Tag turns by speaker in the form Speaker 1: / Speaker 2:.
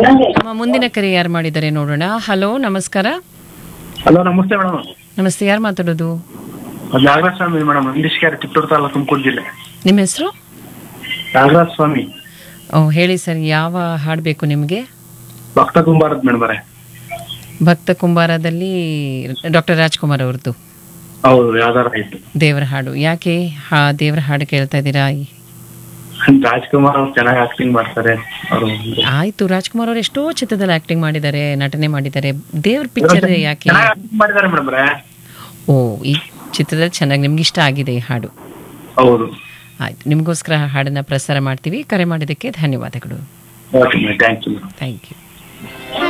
Speaker 1: ನಮ್ಮ ಮುಂದಿನ ಕರೆ ಯಾರು ಮಾಡಿದ್ದಾರೆ ನೋಡೋಣ ಹಲೋ ನಮಸ್ಕಾರ
Speaker 2: ಹಲೋ ನಮಸ್ತೆ ಮೇಡಮ್
Speaker 1: ನಮಸ್ತೆ ಯಾರು ಮಾತಾಡೋದು
Speaker 2: ನಾಗರಾಜ ಸ್ವಾಮಿ ಮೇಡಮ್ ಇಂಗ್ಲಿಷ್ ಕ್ಯಾರೆ ಚಿತ್ತೂರು ತಾಲೂಕು ತುಮಕೂರು ಜಿಲ್ಲೆ
Speaker 1: ನಿಮ್ಮ ಹೆಸರು
Speaker 2: ನಾಗರಾಜ ಸ್ವಾಮಿ
Speaker 1: ಓ ಹೇಳಿ ಸರ್ ಯಾವ ಹಾಡು ಬೇಕು ನಿಮಗೆ
Speaker 2: ಭಕ್ತ ಕುಂಬಾರದ್ ಮೇಡಮ್ ಬರೇ
Speaker 1: ಭಕ್ತ ಕುಂಬಾರದಲ್ಲಿ ಡಾಕ್ಟರ್ ರಾಜ್ಕುಮಾರ್ ಅವ್ರದ್ದು
Speaker 2: ಹೌದು ಯಾವ್ದಾರ ಆಯ್ತು
Speaker 1: ದೇವರ ಹಾಡು ಯಾಕೆ ಹಾ ದೇವರ ಹಾಡು ಕೇಳ್ತಾ ಇದ್ದೀರಾ
Speaker 2: ರಾಜ್ಕುಮಾರ್ ಅವ್ರು ಚೆನ್ನಾಗಿ ಆಕ್ಟಿಂಗ್ ಮಾಡ್ತಾರೆ ಅವರು
Speaker 1: ಆಯ್ತು ರಾಜ್ಕುಮಾರ್ ಅವರು ಎಷ್ಟೋ ಚಿತ್ರದಲ್ಲಿ ಆಕ್ಟಿಂಗ್ ಮಾಡಿದ್ದಾರೆ ನಟನೆ ಮಾಡಿದ್ದಾರೆ ದೇವ್ರ ಪಿಕ್ಚರ್ ಯಾಕೆ
Speaker 2: ಚೆನ್ನಾಗಿ ಆಕ್ಟಿಂಗ್ ಮಾಡಿದ್ದಾರೆ ಮೇಡಮ್ ಬರೇ
Speaker 1: ಓ ಈ ಚಿತ್ರದಲ್ಲಿ ಚೆನ್ನಾಗಿ ನಿಮ್ಗೆ ಇಷ್ಟ ಆಗಿದೆ ಈ ಹಾಡು
Speaker 2: ಹೌದು
Speaker 1: ಆಯ್ತು ನಿಮಗೋಸ್ಕರ ಹಾಡನ್ನ ಪ್ರಸಾರ ಮಾಡ್ತೀವಿ ಕರೆ ಮಾಡಿದ್ದಕ್ಕೆ ಧನ್ಯವಾದಗಳು
Speaker 2: okay madam thank you madam
Speaker 1: thank you